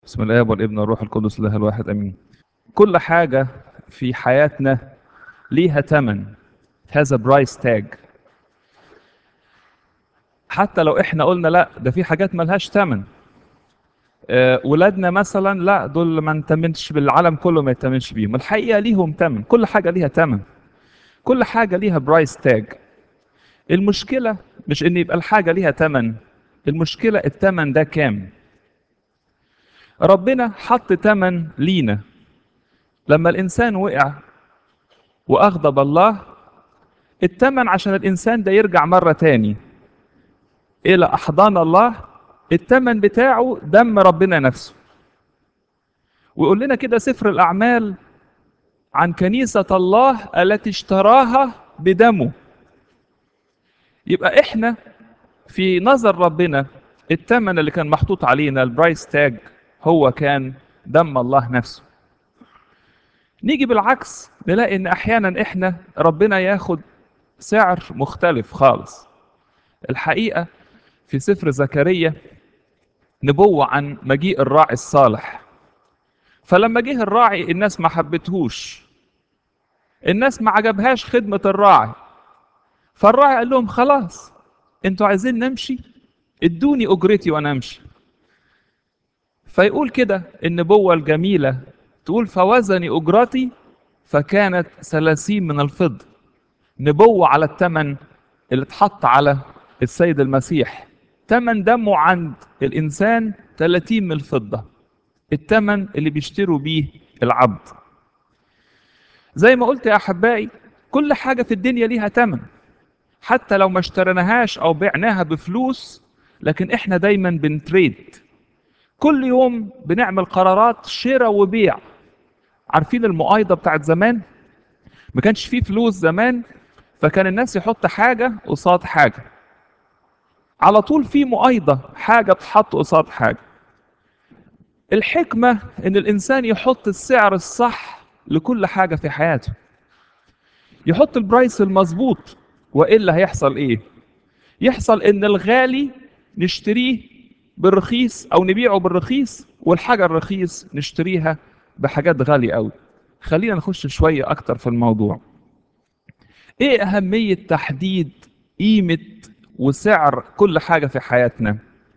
بسم الله والابن والروح القدس الله الواحد امين كل حاجه في حياتنا ليها ثمن has a price tag حتى لو احنا قلنا لا ده في حاجات ملهاش ثمن آه، ولادنا مثلا لا دول ما نتمنش بالعالم كله ما يتمنش بيهم الحقيقه ليهم ثمن كل حاجه ليها ثمن كل حاجه ليها برايس تاج المشكله مش ان يبقى الحاجه ليها ثمن المشكله الثمن ده كام ربنا حط ثمن لينا لما الانسان وقع واغضب الله الثمن عشان الانسان ده يرجع مره تاني الى احضان الله الثمن بتاعه دم ربنا نفسه ويقول لنا كده سفر الاعمال عن كنيسه الله التي اشتراها بدمه يبقى احنا في نظر ربنا الثمن اللي كان محطوط علينا البرايس تاج هو كان دم الله نفسه نيجي بالعكس نلاقي ان احيانا احنا ربنا ياخد سعر مختلف خالص الحقيقه في سفر زكريا نبوة عن مجيء الراعي الصالح فلما جه الراعي الناس ما حبتهوش الناس ما عجبهاش خدمة الراعي فالراعي قال لهم خلاص انتوا عايزين نمشي ادوني اجرتي وانا امشي فيقول كده النبوة الجميلة تقول فوزني اجرتي فكانت ثلاثين من الفضة نبوة على الثمن اللي اتحط على السيد المسيح تمن دمه عند الإنسان 30 من الفضة التمن اللي بيشتروا بيه العبد زي ما قلت يا أحبائي كل حاجة في الدنيا ليها تمن حتى لو ما اشتريناهاش أو بعناها بفلوس لكن إحنا دايما بنتريد كل يوم بنعمل قرارات شراء وبيع عارفين المقايضة بتاعت زمان ما كانش فيه فلوس زمان فكان الناس يحط حاجة قصاد حاجة على طول في مؤايضة حاجة بتحط قصاد حاجة الحكمة إن الإنسان يحط السعر الصح لكل حاجة في حياته يحط البرايس المظبوط وإلا هيحصل إيه؟ يحصل إن الغالي نشتريه بالرخيص أو نبيعه بالرخيص والحاجة الرخيص نشتريها بحاجات غالية أوي خلينا نخش شوية أكتر في الموضوع إيه أهمية تحديد قيمة وسعر كل حاجة في حياتنا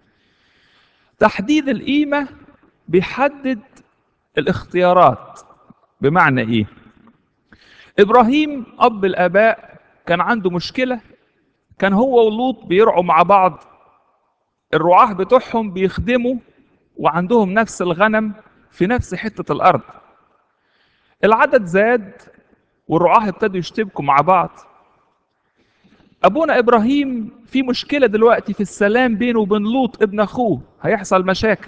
تحديد القيمة بيحدد الاختيارات بمعنى ايه ابراهيم اب الاباء كان عنده مشكلة كان هو ولوط بيرعوا مع بعض الرعاة بتوعهم بيخدموا وعندهم نفس الغنم في نفس حتة الارض العدد زاد والرعاة ابتدوا يشتبكوا مع بعض ابونا ابراهيم في مشكله دلوقتي في السلام بينه وبين لوط ابن اخوه هيحصل مشاكل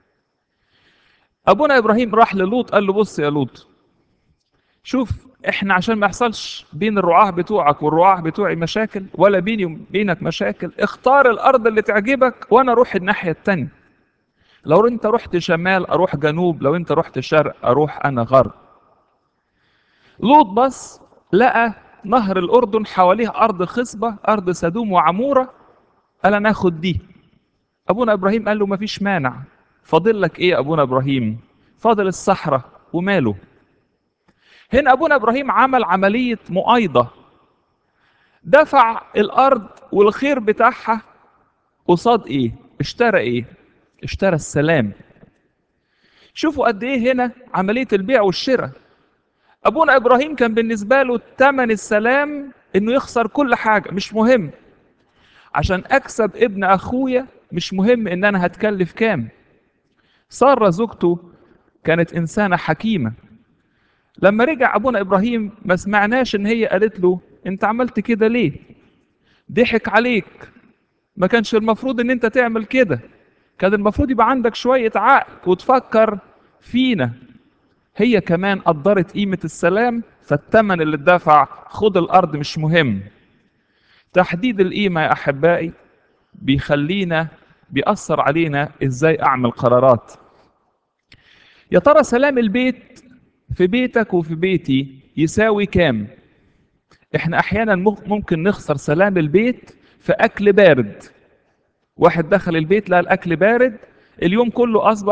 ابونا ابراهيم راح للوط قال له بص يا لوط شوف احنا عشان ما يحصلش بين الرعاه بتوعك والرعاه بتوعي مشاكل ولا بيني وبينك مشاكل اختار الارض اللي تعجبك وانا اروح الناحيه التانية لو انت رحت شمال اروح جنوب لو انت رحت شرق اروح انا غرب لوط بس لقى نهر الأردن حواليه أرض خصبة أرض سدوم وعمورة قال أنا آخد دي أبونا إبراهيم قال له مفيش مانع فاضل لك إيه أبونا إبراهيم فاضل الصحراء وماله هنا أبونا إبراهيم عمل عملية مؤايضة دفع الأرض والخير بتاعها قصاد إيه اشترى إيه اشترى السلام شوفوا قد إيه هنا عملية البيع والشراء ابونا ابراهيم كان بالنسبه له ثمن السلام انه يخسر كل حاجه مش مهم عشان اكسب ابن اخويا مش مهم ان انا هتكلف كام ساره زوجته كانت انسانه حكيمه لما رجع ابونا ابراهيم ما سمعناش ان هي قالت له انت عملت كده ليه ضحك عليك ما كانش المفروض ان انت تعمل كده كان المفروض يبقى عندك شويه عقل وتفكر فينا هي كمان قدرت قيمة السلام فالثمن اللي اتدفع خد الأرض مش مهم تحديد القيمة يا أحبائي بيخلينا بيأثر علينا إزاي أعمل قرارات يا ترى سلام البيت في بيتك وفي بيتي يساوي كام احنا احيانا ممكن نخسر سلام البيت في اكل بارد واحد دخل البيت لقى الاكل بارد اليوم كله اصبح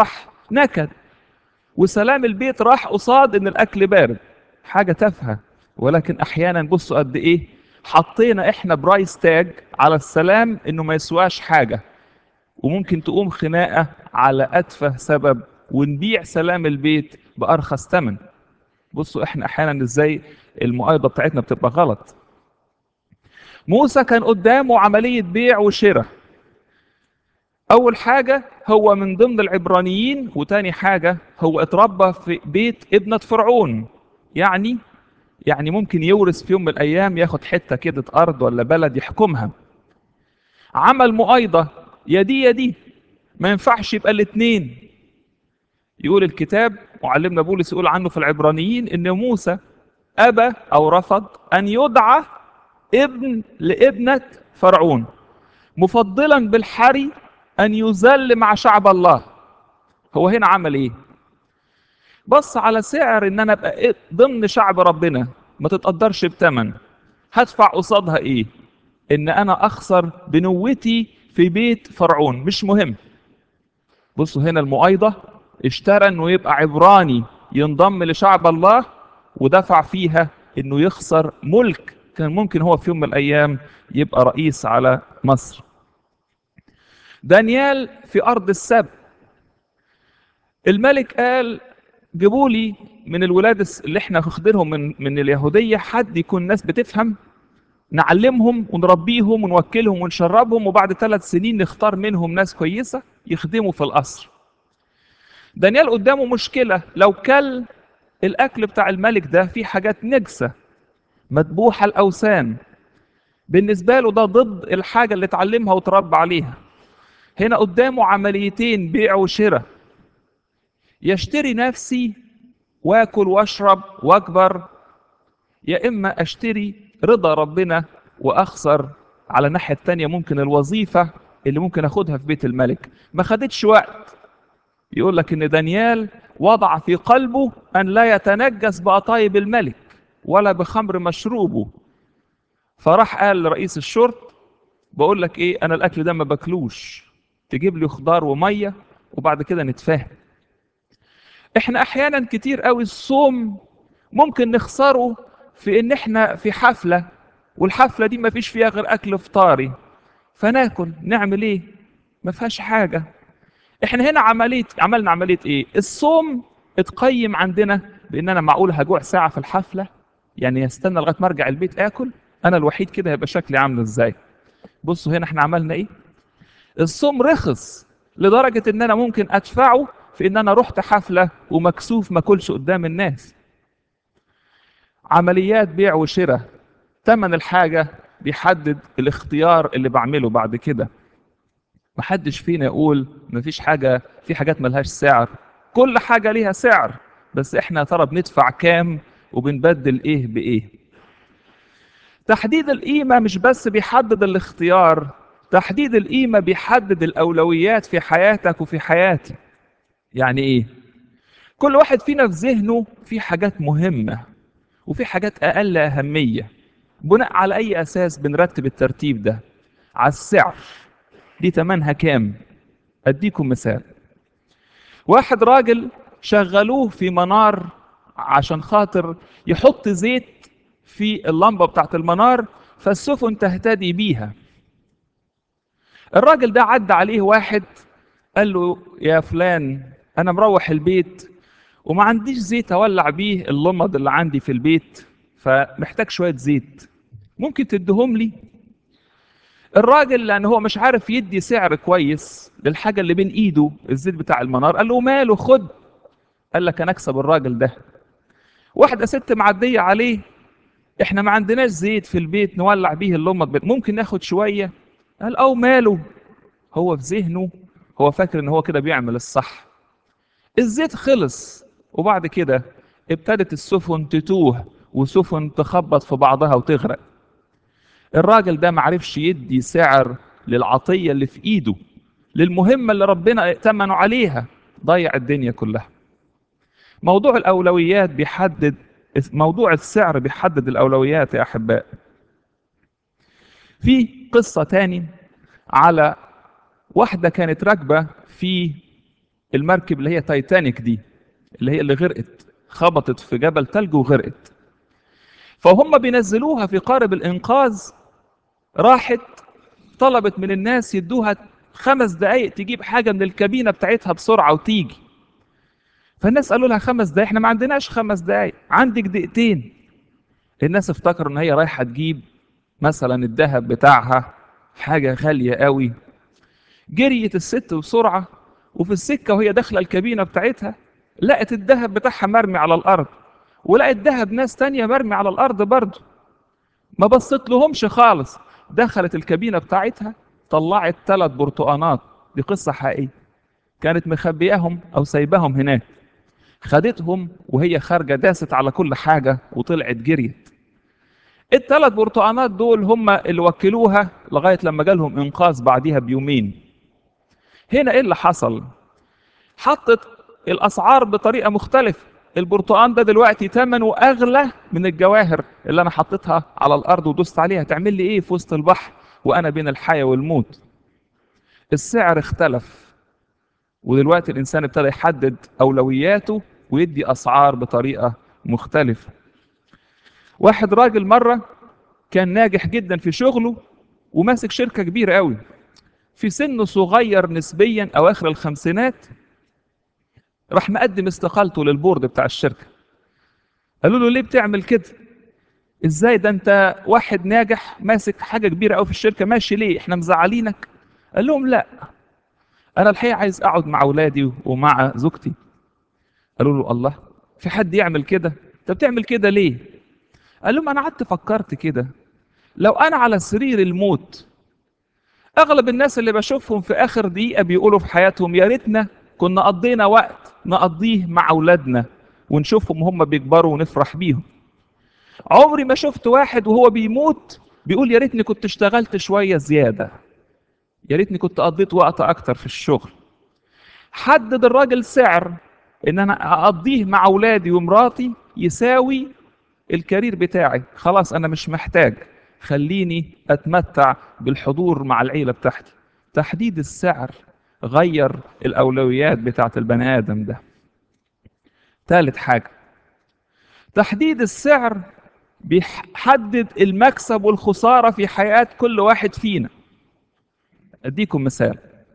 نكد وسلام البيت راح قصاد ان الاكل بارد حاجه تافهه ولكن احيانا بصوا قد ايه حطينا احنا برايس تاج على السلام انه ما يسواش حاجه وممكن تقوم خناقه على اتفه سبب ونبيع سلام البيت بارخص ثمن بصوا احنا احيانا ازاي المؤايضه بتاعتنا بتبقى غلط موسى كان قدامه عمليه بيع وشراء اول حاجه هو من ضمن العبرانيين وتاني حاجه هو اتربى في بيت ابنه فرعون يعني يعني ممكن يورث في يوم من الايام ياخد حته كده ارض ولا بلد يحكمها عمل مؤايضه يا دي يا دي ما ينفعش يبقى الاثنين يقول الكتاب معلمنا بولس يقول عنه في العبرانيين ان موسى ابى او رفض ان يدعى ابن لابنه فرعون مفضلا بالحري ان يذل مع شعب الله هو هنا عمل ايه بص على سعر ان انا ابقى ضمن شعب ربنا ما تتقدرش بتمن هدفع قصادها ايه ان انا اخسر بنوتي في بيت فرعون مش مهم بصوا هنا المؤايضه اشترى انه يبقى عبراني ينضم لشعب الله ودفع فيها انه يخسر ملك كان ممكن هو في يوم من الايام يبقى رئيس على مصر دانيال في ارض السبت الملك قال جيبوا لي من الولاد اللي احنا واخدينهم من من اليهوديه حد يكون ناس بتفهم نعلمهم ونربيهم ونوكلهم ونشربهم وبعد ثلاث سنين نختار منهم ناس كويسه يخدموا في القصر. دانيال قدامه مشكله لو كل الاكل بتاع الملك ده فيه حاجات نجسه مذبوحه الاوثان بالنسبه له ده ضد الحاجه اللي اتعلمها وتربى عليها. هنا قدامه عمليتين بيع وشراء يشتري نفسي واكل واشرب واكبر يا اما اشتري رضا ربنا واخسر على الناحيه الثانيه ممكن الوظيفه اللي ممكن اخدها في بيت الملك ما خدتش وقت يقول لك ان دانيال وضع في قلبه ان لا يتنجس بقطايب الملك ولا بخمر مشروبه فراح قال لرئيس الشرط بقول لك ايه انا الاكل ده ما باكلوش تجيب لي خضار وميه وبعد كده نتفاهم احنا احيانا كتير قوي الصوم ممكن نخسره في ان احنا في حفله والحفله دي ما فيش فيها غير اكل فطاري فناكل نعمل ايه ما فيهاش حاجه احنا هنا عمليه عملنا عمليه ايه الصوم اتقيم عندنا بان انا معقول هجوع ساعه في الحفله يعني يستنى لغايه ما ارجع البيت اكل انا الوحيد كده هيبقى شكلي عامل ازاي بصوا هنا احنا عملنا ايه الصوم رخص لدرجه ان انا ممكن ادفعه في ان انا رحت حفله ومكسوف ما اكلش قدام الناس عمليات بيع وشراء ثمن الحاجه بيحدد الاختيار اللي بعمله بعد كده محدش فينا يقول مفيش حاجه في حاجات ملهاش سعر كل حاجه ليها سعر بس احنا ترى بندفع كام وبنبدل ايه بايه تحديد القيمه مش بس بيحدد الاختيار تحديد القيمه بيحدد الاولويات في حياتك وفي حياتي يعني ايه كل واحد فينا في ذهنه في حاجات مهمه وفي حاجات اقل اهميه بناء على اي اساس بنرتب الترتيب ده على السعر دي تمنها كام اديكم مثال واحد راجل شغلوه في منار عشان خاطر يحط زيت في اللمبه بتاعت المنار فالسفن تهتدي بيها الراجل ده عدى عليه واحد قال له يا فلان انا مروح البيت وما عنديش زيت اولع بيه اللمض اللي عندي في البيت فمحتاج شويه زيت ممكن تديهم لي الراجل لان هو مش عارف يدي سعر كويس للحاجه اللي بين ايده الزيت بتاع المنار قال له ماله خد قال لك انا اكسب الراجل ده واحده ست معديه عليه احنا ما عندناش زيت في البيت نولع بيه اللمض ممكن ناخد شويه قال او ماله هو في ذهنه هو فاكر ان هو كده بيعمل الصح الزيت خلص وبعد كده ابتدت السفن تتوه وسفن تخبط في بعضها وتغرق الراجل ده معرفش يدي سعر للعطية اللي في ايده للمهمة اللي ربنا ائتمنوا عليها ضيع الدنيا كلها موضوع الأولويات بيحدد موضوع السعر بيحدد الأولويات يا أحباء في قصة تاني على واحدة كانت راكبة في المركب اللي هي تايتانيك دي اللي هي اللي غرقت خبطت في جبل تلج وغرقت فهم بينزلوها في قارب الإنقاذ راحت طلبت من الناس يدوها خمس دقايق تجيب حاجة من الكابينة بتاعتها بسرعة وتيجي فالناس قالوا لها خمس دقايق احنا ما عندناش خمس دقايق عندك دقيقتين الناس افتكروا ان هي رايحة تجيب مثلا الذهب بتاعها حاجة غالية قوي جريت الست بسرعة وفي السكة وهي داخلة الكابينة بتاعتها لقت الذهب بتاعها مرمي على الأرض ولقت ذهب ناس تانية مرمي على الأرض برضه ما بصت لهمش خالص دخلت الكابينة بتاعتها طلعت ثلاث برتقانات دي قصة حقيقية كانت مخبياهم أو سايباهم هناك خدتهم وهي خارجة داست على كل حاجة وطلعت جريت الثلاث برتقانات دول هم اللي وكلوها لغاية لما جالهم إنقاذ بعديها بيومين هنا إيه اللي حصل حطت الأسعار بطريقة مختلفة البرتقان ده دلوقتي ثمنه أغلى من الجواهر اللي أنا حطيتها على الأرض ودوست عليها تعمل لي إيه في وسط البحر وأنا بين الحياة والموت السعر اختلف ودلوقتي الإنسان ابتدى يحدد أولوياته ويدي أسعار بطريقة مختلفة واحد راجل مرة كان ناجح جدا في شغله وماسك شركة كبيرة قوي في سنه صغير نسبيا أواخر الخمسينات راح مقدم استقالته للبورد بتاع الشركة قالوا له ليه بتعمل كده ازاي ده انت واحد ناجح ماسك حاجة كبيرة قوي في الشركة ماشي ليه احنا مزعلينك قال لهم لا انا الحقيقة عايز اقعد مع اولادي ومع زوجتي قالوا له الله في حد يعمل كده انت بتعمل كده ليه قال لهم انا قعدت فكرت كده لو انا على سرير الموت اغلب الناس اللي بشوفهم في اخر دقيقة بيقولوا في حياتهم يا ريتنا كنا قضينا وقت نقضيه مع اولادنا ونشوفهم هم بيكبروا ونفرح بيهم عمري ما شفت واحد وهو بيموت بيقول يا ريتني كنت اشتغلت شويه زياده يا ريتني كنت قضيت وقت اكتر في الشغل حدد الراجل سعر ان انا اقضيه مع اولادي ومراتي يساوي الكارير بتاعي خلاص انا مش محتاج خليني اتمتع بالحضور مع العيله بتاعتي تحديد السعر غير الاولويات بتاعت البني ادم ده ثالث حاجه تحديد السعر بيحدد المكسب والخساره في حياه كل واحد فينا اديكم مثال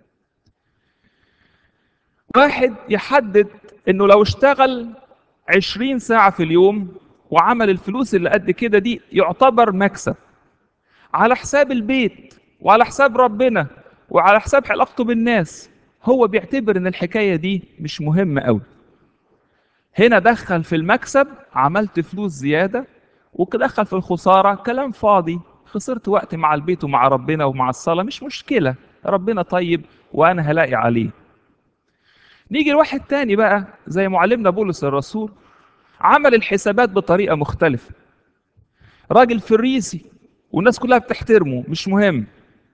واحد يحدد انه لو اشتغل عشرين ساعة في اليوم وعمل الفلوس اللي قد كده دي يعتبر مكسب على حساب البيت وعلى حساب ربنا وعلى حساب علاقته بالناس هو بيعتبر ان الحكاية دي مش مهمة قوي هنا دخل في المكسب عملت فلوس زيادة ودخل في الخسارة كلام فاضي خسرت وقت مع البيت ومع ربنا ومع الصلاة مش مشكلة ربنا طيب وأنا هلاقي عليه نيجي لواحد تاني بقى زي معلمنا بولس الرسول عمل الحسابات بطريقة مختلفة راجل فريسي والناس كلها بتحترمه مش مهم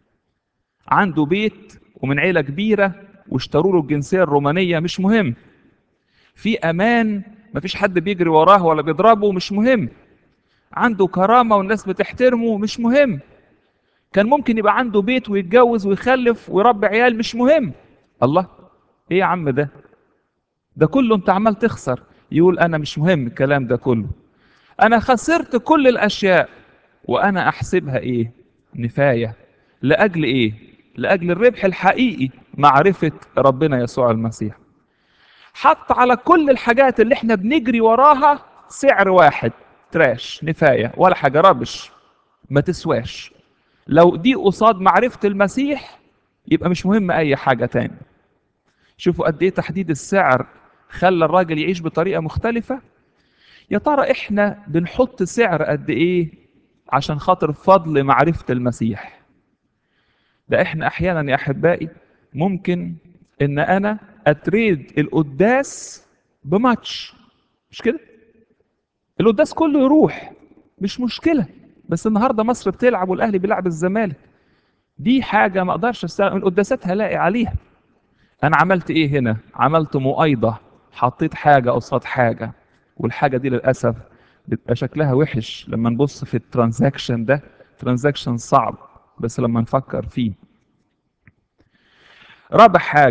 عنده بيت ومن عيلة كبيرة واشتروا له الجنسية الرومانية مش مهم في أمان مفيش حد بيجري وراه ولا بيضربه مش مهم عنده كرامة والناس بتحترمه مش مهم كان ممكن يبقى عنده بيت ويتجوز ويخلف ويربي عيال مش مهم الله ايه يا عم ده ده كله انت عمال تخسر يقول انا مش مهم الكلام ده كله انا خسرت كل الاشياء وانا احسبها ايه نفاية لاجل ايه لاجل الربح الحقيقي معرفة ربنا يسوع المسيح حط على كل الحاجات اللي احنا بنجري وراها سعر واحد تراش نفاية ولا حاجة ربش ما تسواش لو دي قصاد معرفة المسيح يبقى مش مهم أي حاجة تاني شوفوا قد إيه تحديد السعر خلى الراجل يعيش بطريقة مختلفة يا ترى إحنا بنحط سعر قد إيه عشان خاطر فضل معرفة المسيح ده إحنا أحيانا يا أحبائي ممكن إن أنا أتريد القداس بماتش مش كده؟ القداس كله يروح مش مشكلة بس النهاردة مصر بتلعب والأهلي بيلعب الزمالك دي حاجة ما أقدرش أستغنى القداسات هلاقي عليها أنا عملت إيه هنا؟ عملت مؤايضة حطيت حاجة قصاد حاجة والحاجة دي للأسف بيبقى شكلها وحش لما نبص في الترانزاكشن ده ترانزاكشن صعب بس لما نفكر فيه رابع حاجة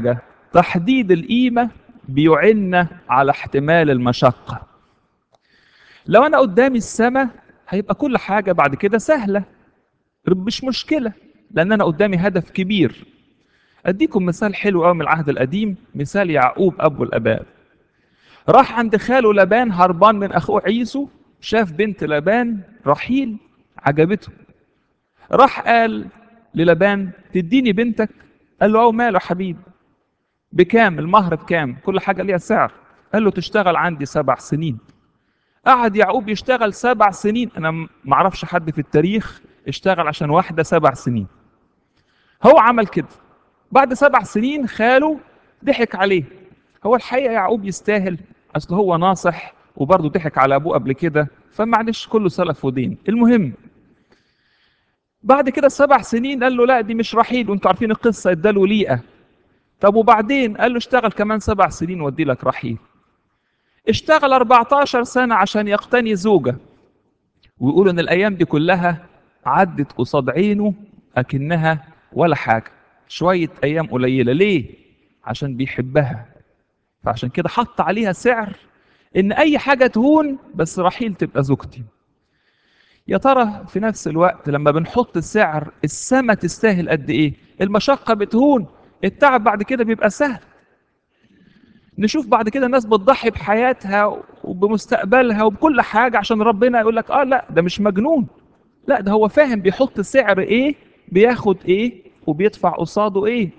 تحديد القيمة بيعنا على احتمال المشقة لو أنا قدامي السماء هيبقى كل حاجة بعد كده سهلة مش مشكلة لأن أنا قدامي هدف كبير أديكم مثال حلو قوي من العهد القديم مثال يعقوب أبو الآباء راح عند خاله لبان هربان من أخوه عيسو شاف بنت لبان رحيل عجبته راح قال للبان تديني بنتك قال له أو ماله حبيب بكام المهر بكام كل حاجة ليها سعر قال له تشتغل عندي سبع سنين قعد يعقوب يشتغل سبع سنين انا معرفش حد في التاريخ اشتغل عشان واحدة سبع سنين هو عمل كده بعد سبع سنين خاله ضحك عليه هو الحقيقة يعقوب يستاهل اصل هو ناصح وبرضه ضحك على ابوه قبل كده فمعلش كله سلف ودين المهم بعد كده سبع سنين قال له لا دي مش رحيل وانتوا عارفين القصة اداله ليئة طب وبعدين قال له اشتغل كمان سبع سنين وادي لك رحيل اشتغل 14 سنة عشان يقتني زوجة ويقولوا ان الايام دي كلها عدت قصاد عينه اكنها ولا حاجة شوية ايام قليلة ليه عشان بيحبها فعشان كده حط عليها سعر ان اي حاجة تهون بس رحيل تبقى زوجتي يا ترى في نفس الوقت لما بنحط السعر السما تستاهل قد ايه المشقة بتهون التعب بعد كده بيبقى سهل نشوف بعد كده ناس بتضحي بحياتها وبمستقبلها وبكل حاجة عشان ربنا يقول لك اه لا ده مش مجنون لا ده هو فاهم بيحط سعر ايه بياخد ايه وبيدفع قصاده ايه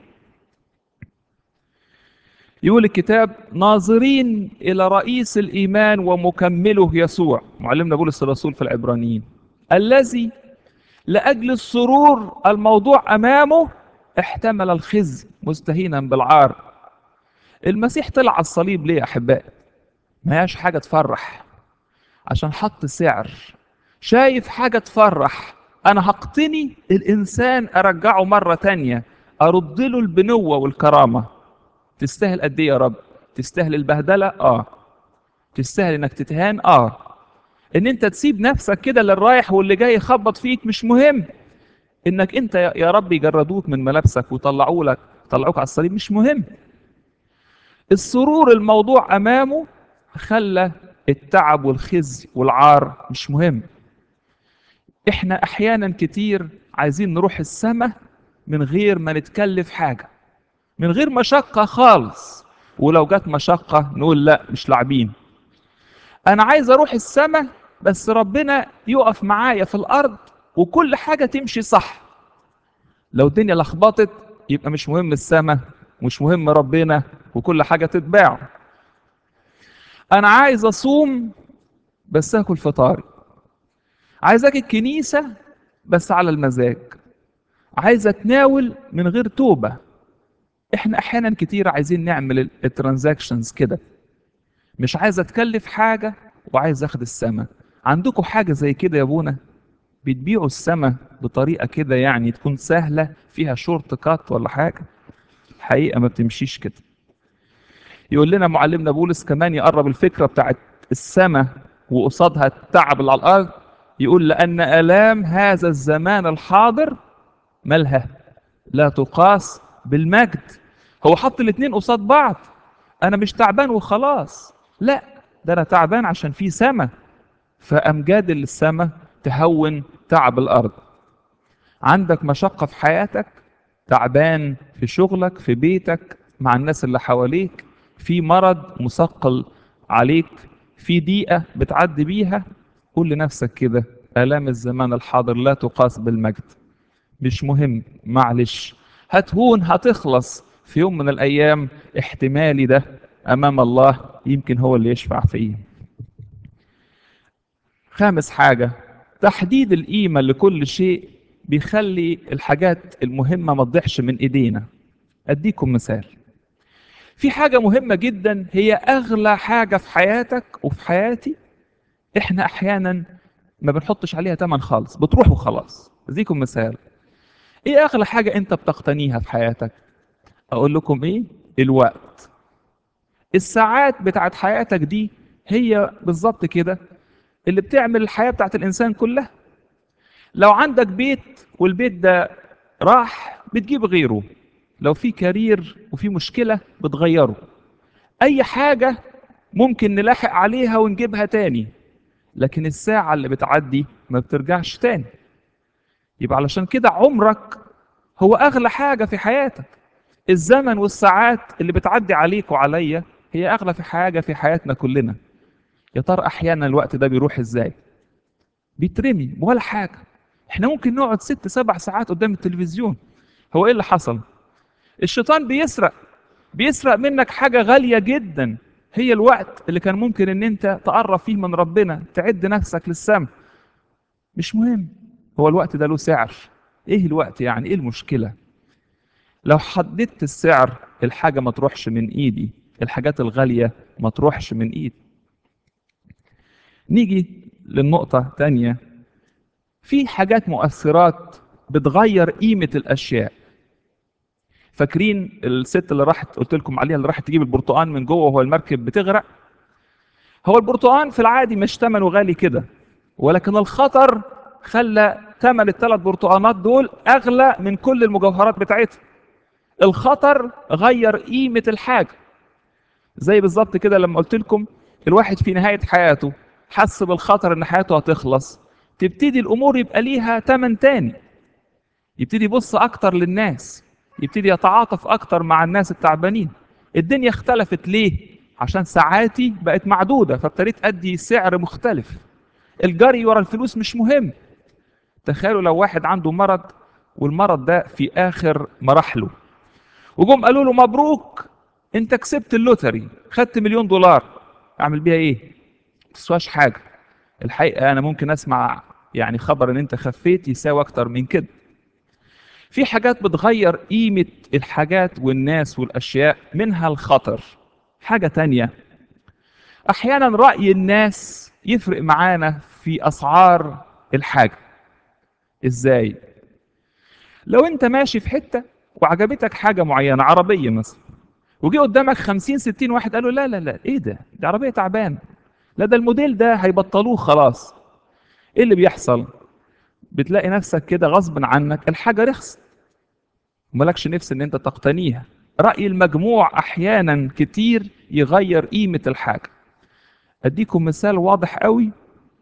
يقول الكتاب ناظرين الى رئيس الايمان ومكمله يسوع معلمنا بولس الرسول في العبرانيين الذي لاجل السرور الموضوع امامه احتمل الخزي مستهينا بالعار المسيح طلع على الصليب ليه يا احبائي ما هياش حاجه تفرح عشان حط سعر شايف حاجه تفرح انا هقتني الانسان ارجعه مره تانية ارد له البنوه والكرامه تستاهل قد ايه يا رب تستاهل البهدله اه تستاهل انك تتهان اه ان انت تسيب نفسك كده للرايح واللي جاي يخبط فيك مش مهم انك انت يا رب يجردوك من ملابسك ويطلعوا لك طلعوك على الصليب مش مهم السرور الموضوع امامه خلى التعب والخزي والعار مش مهم احنا احيانا كتير عايزين نروح السماء من غير ما نتكلف حاجه من غير مشقه خالص ولو جت مشقه نقول لا مش لاعبين انا عايز اروح السماء بس ربنا يقف معايا في الارض وكل حاجه تمشي صح لو الدنيا لخبطت يبقى مش مهم السماء مش مهم ربنا وكل حاجه تتباع انا عايز اصوم بس اكل فطاري عايز اجي الكنيسه بس على المزاج عايز اتناول من غير توبه احنا احيانا كتير عايزين نعمل الترانزاكشنز كده مش عايز اتكلف حاجه وعايز اخد السما عندكم حاجه زي كده يا ابونا بتبيعوا السما بطريقه كده يعني تكون سهله فيها شورت كات ولا حاجه الحقيقه ما بتمشيش كده يقول لنا معلمنا بولس كمان يقرب الفكره بتاعت السما وقصادها التعب اللي على الارض يقول لان الام هذا الزمان الحاضر مالها لا تقاس بالمجد هو حط الاثنين قصاد بعض انا مش تعبان وخلاص لا ده انا تعبان عشان في سما فامجاد السما تهون تعب الارض عندك مشقه في حياتك تعبان في شغلك في بيتك مع الناس اللي حواليك في مرض مثقل عليك في ضيقه بتعدي بيها قول لنفسك كده الام الزمان الحاضر لا تقاس بالمجد مش مهم معلش هتهون هتخلص في يوم من الايام احتمالي ده امام الله يمكن هو اللي يشفع فيه خامس حاجه تحديد القيمه لكل شيء بيخلي الحاجات المهمه ما تضيعش من ايدينا اديكم مثال في حاجه مهمه جدا هي اغلى حاجه في حياتك وفي حياتي احنا احيانا ما بنحطش عليها تمن خالص بتروح وخلاص اديكم مثال ايه اغلى حاجه انت بتقتنيها في حياتك اقول لكم ايه الوقت الساعات بتاعت حياتك دي هي بالظبط كده اللي بتعمل الحياه بتاعت الانسان كلها لو عندك بيت والبيت ده راح بتجيب غيره لو في كارير وفي مشكلة بتغيره أي حاجة ممكن نلاحق عليها ونجيبها تاني لكن الساعة اللي بتعدي ما بترجعش تاني يبقى علشان كده عمرك هو أغلى حاجة في حياتك الزمن والساعات اللي بتعدي عليك وعليا هي أغلى في حاجة في حياتنا كلنا يا ترى أحيانا الوقت ده بيروح إزاي بيترمي ولا حاجة احنا ممكن نقعد ست سبع ساعات قدام التلفزيون هو ايه اللي حصل الشيطان بيسرق بيسرق منك حاجة غالية جدا هي الوقت اللي كان ممكن ان انت تقرب فيه من ربنا تعد نفسك للسماء مش مهم هو الوقت ده له سعر ايه الوقت يعني ايه المشكلة لو حددت السعر الحاجة ما تروحش من ايدي الحاجات الغالية ما تروحش من ايدي نيجي للنقطة تانية في حاجات مؤثرات بتغير قيمة الأشياء فاكرين الست اللي راحت قلت لكم عليها اللي راحت تجيب البرتقال من جوه وهو المركب بتغرق هو البرتقال في العادي مش ثمنه غالي كده ولكن الخطر خلى ثمن الثلاث برتقانات دول اغلى من كل المجوهرات بتاعتها الخطر غير قيمة الحاجة زي بالظبط كده لما قلت لكم الواحد في نهاية حياته حس بالخطر ان حياته هتخلص تبتدي الامور يبقى ليها تمن تاني يبتدي يبص اكتر للناس يبتدي يتعاطف اكتر مع الناس التعبانين الدنيا اختلفت ليه عشان ساعاتي بقت معدودة فابتديت ادي سعر مختلف الجري ورا الفلوس مش مهم تخيلوا لو واحد عنده مرض والمرض ده في اخر مراحله وجم قالوا له مبروك انت كسبت اللوتري خدت مليون دولار اعمل بيها ايه تسواش حاجة الحقيقة أنا ممكن أسمع يعني خبر إن أنت خفيت يساوي أكتر من كده في حاجات بتغير قيمة الحاجات والناس والأشياء منها الخطر حاجة تانية أحيانا رأي الناس يفرق معانا في أسعار الحاجة إزاي لو أنت ماشي في حتة وعجبتك حاجة معينة عربية مثلا وجي قدامك خمسين ستين واحد قالوا لا لا لا ايه ده دي عربية تعبان لا ده الموديل ده هيبطلوه خلاص ايه اللي بيحصل بتلاقي نفسك كده غصب عنك الحاجة رخصت وملكش نفس ان انت تقتنيها رأي المجموع احيانا كتير يغير قيمة الحاجة اديكم مثال واضح قوي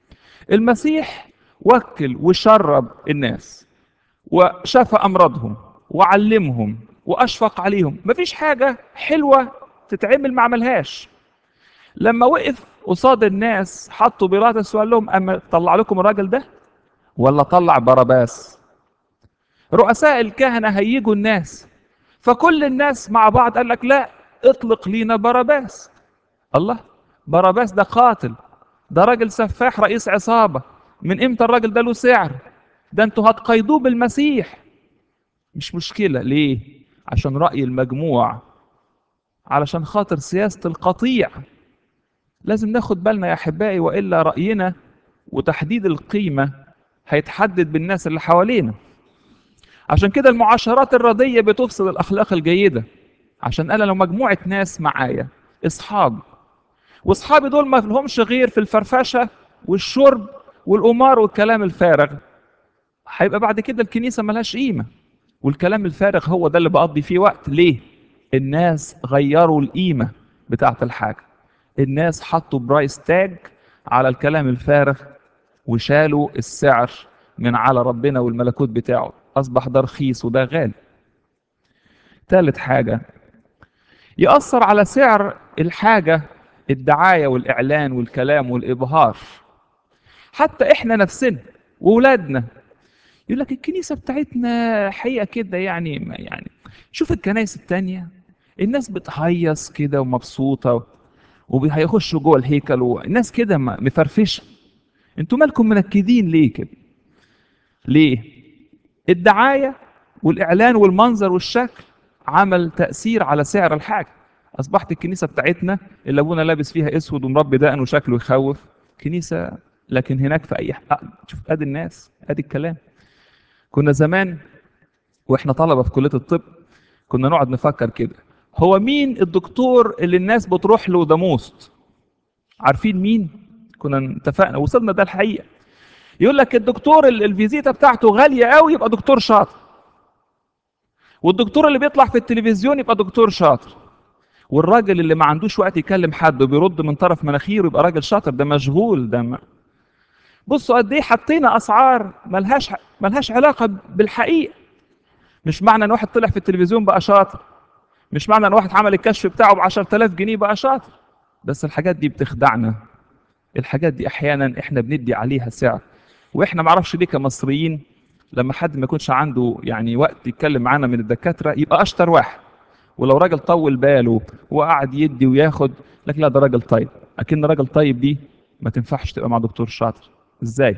المسيح وكل وشرب الناس وشفى امراضهم وعلمهم واشفق عليهم مفيش حاجة حلوة تتعمل ما عملهاش لما وقف قصاد الناس حطوا بيلاطس وقال لهم اما طلع لكم الراجل ده ولا طلع باراباس رؤساء الكهنة هيجوا الناس فكل الناس مع بعض قال لك لا اطلق لينا باراباس الله باراباس ده قاتل ده راجل سفاح رئيس عصابة من امتى الراجل ده له سعر ده انتوا هتقيدوه بالمسيح مش مشكلة ليه عشان رأي المجموع علشان خاطر سياسة القطيع لازم ناخد بالنا يا احبائي والا راينا وتحديد القيمه هيتحدد بالناس اللي حوالينا عشان كده المعاشرات الرديه بتفسد الاخلاق الجيده عشان انا لو مجموعه ناس معايا اصحاب واصحابي دول ما لهمش غير في الفرفشه والشرب والقمار والكلام الفارغ هيبقى بعد كده الكنيسه ملهاش قيمه والكلام الفارغ هو ده اللي بقضي فيه وقت ليه الناس غيروا القيمه بتاعت الحاجه الناس حطوا برايس تاج على الكلام الفارغ وشالوا السعر من على ربنا والملكوت بتاعه أصبح ده رخيص وده غالي ثالث حاجة يأثر على سعر الحاجة الدعاية والإعلان والكلام والإبهار حتى إحنا نفسنا وولادنا يقول لك الكنيسة بتاعتنا حقيقة كده يعني ما يعني شوف الكنائس التانية الناس بتهيص كده ومبسوطة وهيخشوا جوه الهيكل والناس كده مفرفشه انتوا مالكم منكدين ليه كده ليه الدعايه والاعلان والمنظر والشكل عمل تاثير على سعر الحاجه اصبحت الكنيسه بتاعتنا اللي ابونا لابس فيها اسود ومربي دقن وشكله يخوف كنيسه لكن هناك في اي حق شوف ادي الناس ادي الكلام كنا زمان واحنا طلبه في كليه الطب كنا نقعد نفكر كده هو مين الدكتور اللي الناس بتروح له ده موست عارفين مين كنا اتفقنا وصلنا ده الحقيقه يقول لك الدكتور الفيزيتا بتاعته غاليه قوي يبقى دكتور شاطر والدكتور اللي بيطلع في التلفزيون يبقى دكتور شاطر والراجل اللي ما عندوش وقت يكلم حد وبيرد من طرف مناخيره يبقى راجل شاطر ده مشغول ده ما. بصوا قد ايه حطينا اسعار ملهاش ملهاش علاقه بالحقيقه مش معنى ان واحد طلع في التلفزيون بقى شاطر مش معنى ان واحد عمل الكشف بتاعه ب 10000 جنيه بقى شاطر بس الحاجات دي بتخدعنا الحاجات دي احيانا احنا بندي عليها سعر واحنا معرفش ليه كمصريين لما حد ما يكونش عنده يعني وقت يتكلم معانا من الدكاتره يبقى اشطر واحد ولو راجل طول باله وقعد يدي وياخد لك لا ده راجل طيب اكن راجل طيب دي ما تنفعش تبقى مع دكتور شاطر ازاي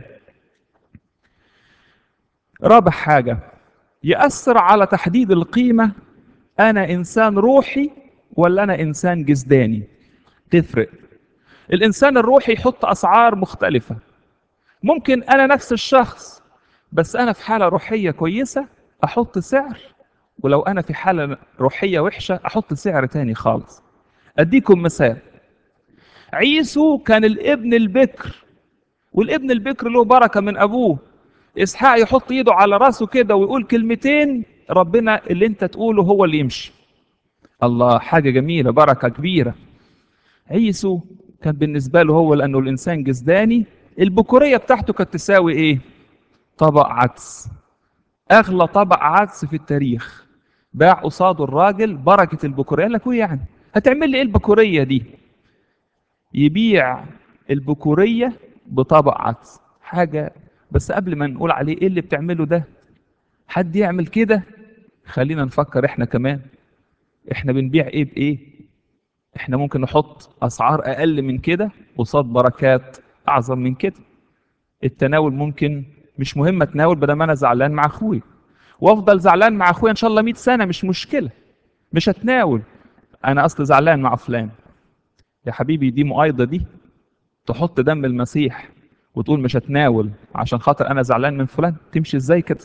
رابع حاجه يأثر على تحديد القيمة أنا إنسان روحي ولا أنا إنسان جسداني تفرق الإنسان الروحي يحط أسعار مختلفة ممكن أنا نفس الشخص بس أنا في حالة روحية كويسة أحط سعر ولو أنا في حالة روحية وحشة أحط سعر تاني خالص أديكم مثال عيسو كان الابن البكر والابن البكر له بركة من أبوه اسحاق يحط ايده على راسه كده ويقول كلمتين ربنا اللي انت تقوله هو اللي يمشي الله حاجة جميلة بركة كبيرة عيسو كان بالنسبة له هو لأنه الإنسان جسداني البكورية بتاعته كانت تساوي إيه؟ طبق عدس أغلى طبق عدس في التاريخ باع قصاده الراجل بركة البكورية قال لك إيه يعني؟ هتعمل لي إيه البكورية دي؟ يبيع البكورية بطبق عدس حاجة بس قبل ما نقول عليه ايه اللي بتعمله ده حد يعمل كده خلينا نفكر احنا كمان احنا بنبيع ايه بايه احنا ممكن نحط اسعار اقل من كده قصاد بركات اعظم من كده التناول ممكن مش مهم اتناول بدل ما انا زعلان مع اخويا وافضل زعلان مع اخويا ان شاء الله 100 سنه مش مشكله مش هتناول انا اصل زعلان مع فلان يا حبيبي دي مؤايضه دي تحط دم المسيح وتقول مش هتناول عشان خاطر انا زعلان من فلان تمشي ازاي كده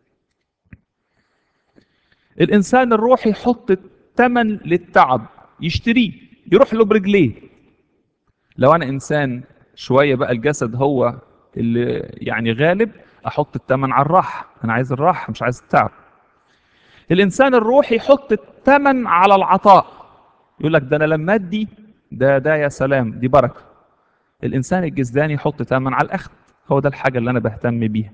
الانسان الروحي يحط الثمن للتعب يشتريه يروح له برجليه لو انا انسان شويه بقى الجسد هو اللي يعني غالب احط الثمن على الراحه انا عايز الراحه مش عايز التعب الانسان الروحي يحط الثمن على العطاء يقول لك ده انا لما ادي ده ده يا سلام دي بركه الانسان الجسداني يحط ثمن على الاخذ هو ده الحاجه اللي انا بهتم بيها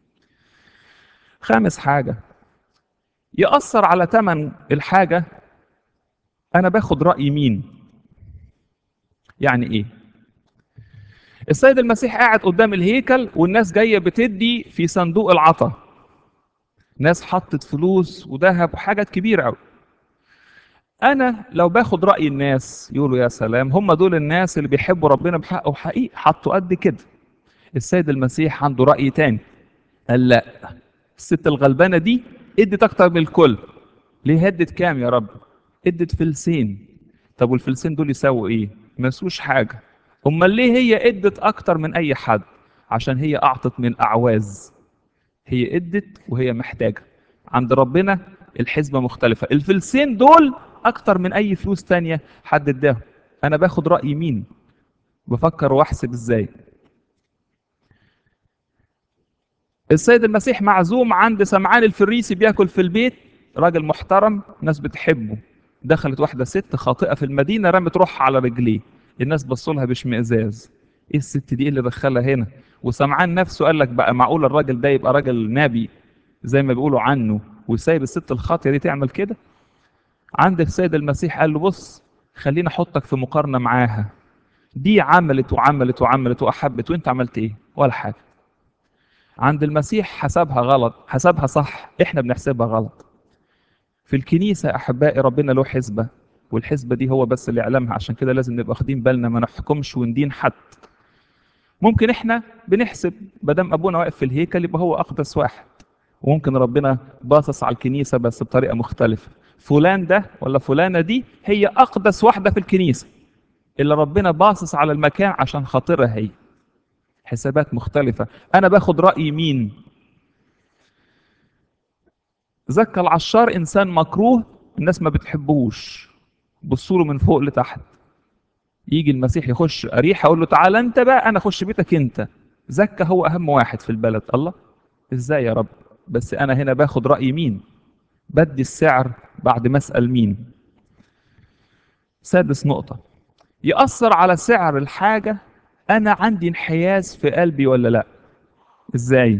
خامس حاجه ياثر على ثمن الحاجه انا باخد راي مين يعني ايه السيد المسيح قاعد قدام الهيكل والناس جايه بتدي في صندوق العطا ناس حطت فلوس وذهب وحاجات كبيره قوي انا لو باخد راي الناس يقولوا يا سلام هم دول الناس اللي بيحبوا ربنا بحق وحقيقي حطوا قد كده السيد المسيح عنده راي تاني قال لا الست الغلبانه دي ادت اكتر من الكل ليه هدت كام يا رب ادت فلسين طب والفلسين دول يساووا ايه ما يسووش حاجه امال ليه هي ادت اكتر من اي حد عشان هي اعطت من الاعواز هي ادت وهي محتاجه عند ربنا الحسبه مختلفه الفلسين دول اكتر من اي فلوس تانية حد اداهم انا باخد راي مين بفكر واحسب ازاي السيد المسيح معزوم عند سمعان الفريسي بياكل في البيت راجل محترم ناس بتحبه دخلت واحده ست خاطئه في المدينه رمت روحها على رجليه الناس بصوا لها باشمئزاز ايه الست دي اللي دخلها هنا وسمعان نفسه قال لك بقى معقول الراجل ده يبقى راجل نبي زي ما بيقولوا عنه وسايب الست الخاطئه دي تعمل كده عند السيد المسيح قال له بص خليني احطك في مقارنه معاها دي عملت وعملت وعملت واحبت وانت عملت ايه ولا حاجه عند المسيح حسبها غلط حسبها صح احنا بنحسبها غلط في الكنيسه احبائي ربنا له حسبه والحسبه دي هو بس اللي يعلمها عشان كده لازم نبقى واخدين بالنا ما نحكمش وندين حد ممكن احنا بنحسب بدل ابونا واقف في الهيكل يبقى هو اقدس واحد وممكن ربنا باصص على الكنيسه بس بطريقه مختلفه فلان ده ولا فلانه دي هي اقدس واحده في الكنيسه اللي ربنا باصص على المكان عشان خاطرها هي حسابات مختلفه انا باخد راي مين زكى العشار انسان مكروه الناس ما بتحبوش بصوا له من فوق لتحت يجي المسيح يخش اريحه اقول له تعالى انت بقى انا اخش بيتك انت زكى هو اهم واحد في البلد الله ازاي يا رب بس انا هنا باخد راي مين بدي السعر بعد ما اسال مين سادس نقطه ياثر على سعر الحاجه انا عندي انحياز في قلبي ولا لا ازاي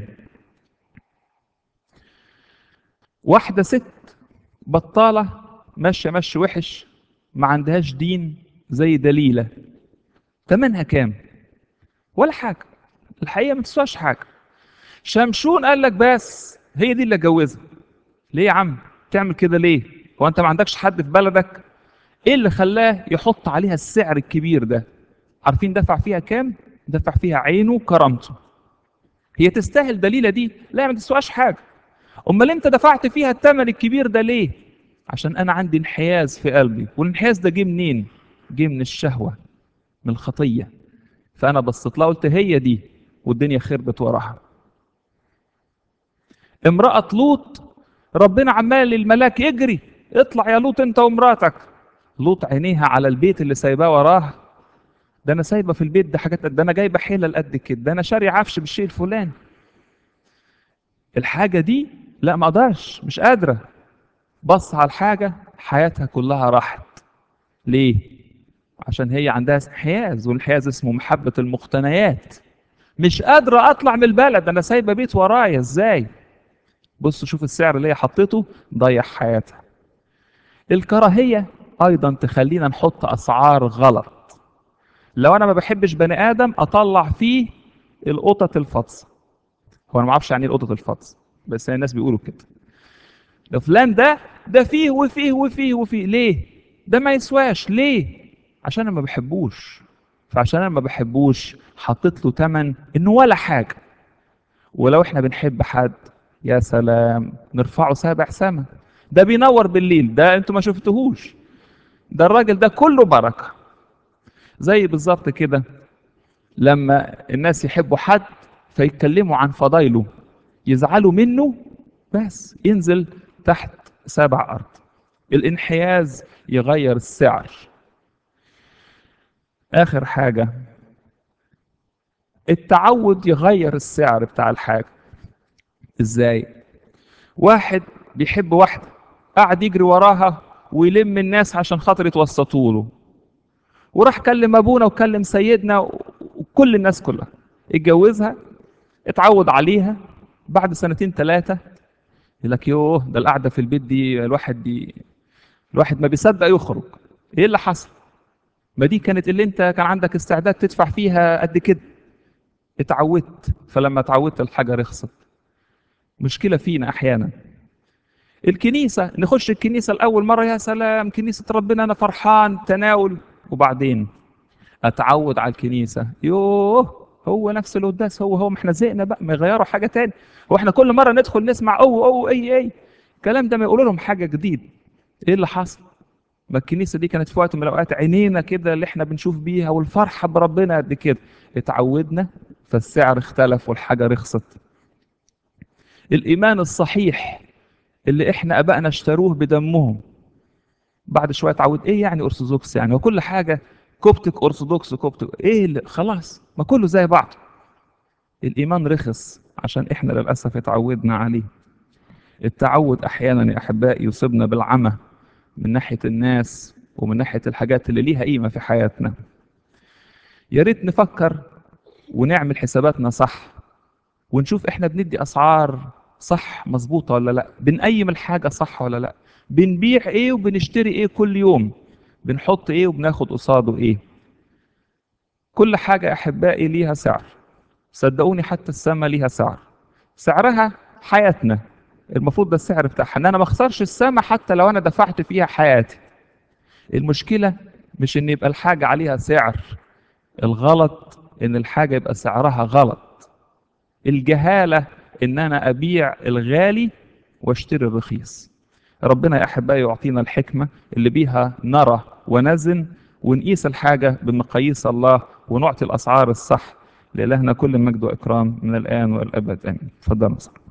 واحده ست بطاله ماشيه مشي وحش ما عندهاش دين زي دليله تمنها كام ولا حاجه الحقيقه ما تسواش حاجه شمشون قال لك بس هي دي اللي اتجوزها ليه يا عم تعمل كده ليه هو انت ما عندكش حد في بلدك ايه اللي خلاه يحط عليها السعر الكبير ده عارفين دفع فيها كام دفع فيها عينه وكرامته هي تستاهل دليله دي لا ما تسواش حاجه امال انت دفعت فيها الثمن الكبير ده ليه عشان انا عندي انحياز في قلبي والانحياز ده جه منين جه من الشهوه من الخطيه فانا بصيت لها قلت هي دي والدنيا خربت وراها امرأة لوط ربنا عمال الملاك يجري اطلع يا لوط انت ومراتك لوط عينيها على البيت اللي سايباه وراه ده انا سايبه في البيت ده حاجات ده انا جايبه حيله قد كده ده انا شاري عفش بالشيء الفلاني الحاجه دي لا ما اقدرش مش قادره بص على الحاجه حياتها كلها راحت ليه عشان هي عندها انحياز والانحياز اسمه محبه المقتنيات مش قادره اطلع من البلد انا سايبه بيت ورايا ازاي بص شوف السعر اللي هي حطيته ضيع حياتها الكراهيه ايضا تخلينا نحط اسعار غلط لو انا ما بحبش بني ادم اطلع فيه القطط الفطس هو انا ما اعرفش يعني ايه القطط الفطس بس الناس بيقولوا كده ده فلان ده ده فيه وفيه وفيه وفيه ليه ده ما يسواش ليه عشان انا ما بحبوش فعشان انا ما بحبوش حطيت له تمن انه ولا حاجه ولو احنا بنحب حد يا سلام نرفعه سابع سما ده بينور بالليل ده انتوا ما شفتهوش ده الراجل ده كله بركه زي بالظبط كده لما الناس يحبوا حد فيتكلموا عن فضايله يزعلوا منه بس ينزل تحت سبع ارض الانحياز يغير السعر اخر حاجه التعود يغير السعر بتاع الحاجه ازاي واحد بيحب واحده قعد يجري وراها ويلم الناس عشان خاطر يتوسطوا له وراح كلم ابونا وكلم سيدنا وكل الناس كلها اتجوزها اتعود عليها بعد سنتين ثلاثه يقول لك يوه ده القعده في البيت دي الواحد دي الواحد ما بيصدق يخرج ايه اللي حصل ما دي كانت اللي انت كان عندك استعداد تدفع فيها قد كده اتعودت فلما اتعودت الحاجه رخصت مشكله فينا احيانا الكنيسه نخش الكنيسه الاول مره يا سلام كنيسه ربنا انا فرحان تناول وبعدين اتعود على الكنيسه يوه هو نفس القداس هو هو ما احنا زهقنا بقى ما يغيروا حاجه تاني هو احنا كل مره ندخل نسمع او او اي اي الكلام ده ما يقولوا لهم حاجه جديد ايه اللي حصل ما الكنيسه دي كانت في وقت من الاوقات عينينا كده اللي احنا بنشوف بيها والفرحه بربنا قد كده اتعودنا فالسعر اختلف والحاجه رخصت الايمان الصحيح اللي احنا ابائنا اشتروه بدمهم بعد شويه اتعود ايه يعني ارثوذكس يعني وكل حاجه كوبتك ارثوذكس كوبتك ايه اللي خلاص ما كله زي بعض الايمان رخص عشان احنا للاسف اتعودنا عليه التعود احيانا يا احبائي يصيبنا بالعمى من ناحيه الناس ومن ناحيه الحاجات اللي ليها قيمه في حياتنا يا ريت نفكر ونعمل حساباتنا صح ونشوف احنا بندي اسعار صح مظبوطه ولا لا بنقيم الحاجه صح ولا لا بنبيع ايه وبنشتري ايه كل يوم بنحط ايه وبناخد قصاده ايه كل حاجه احبائي ليها سعر صدقوني حتى السما ليها سعر سعرها حياتنا المفروض ده السعر بتاعها ان انا ما اخسرش السما حتى لو انا دفعت فيها حياتي المشكله مش ان يبقى الحاجه عليها سعر الغلط ان الحاجه يبقى سعرها غلط الجهاله ان انا ابيع الغالي واشتري الرخيص ربنا يا احبائي يعطينا الحكمه اللي بيها نرى ونزن ونقيس الحاجه بمقاييس الله ونعطي الاسعار الصح لالهنا كل مجد واكرام من الان والابد امين تفضلوا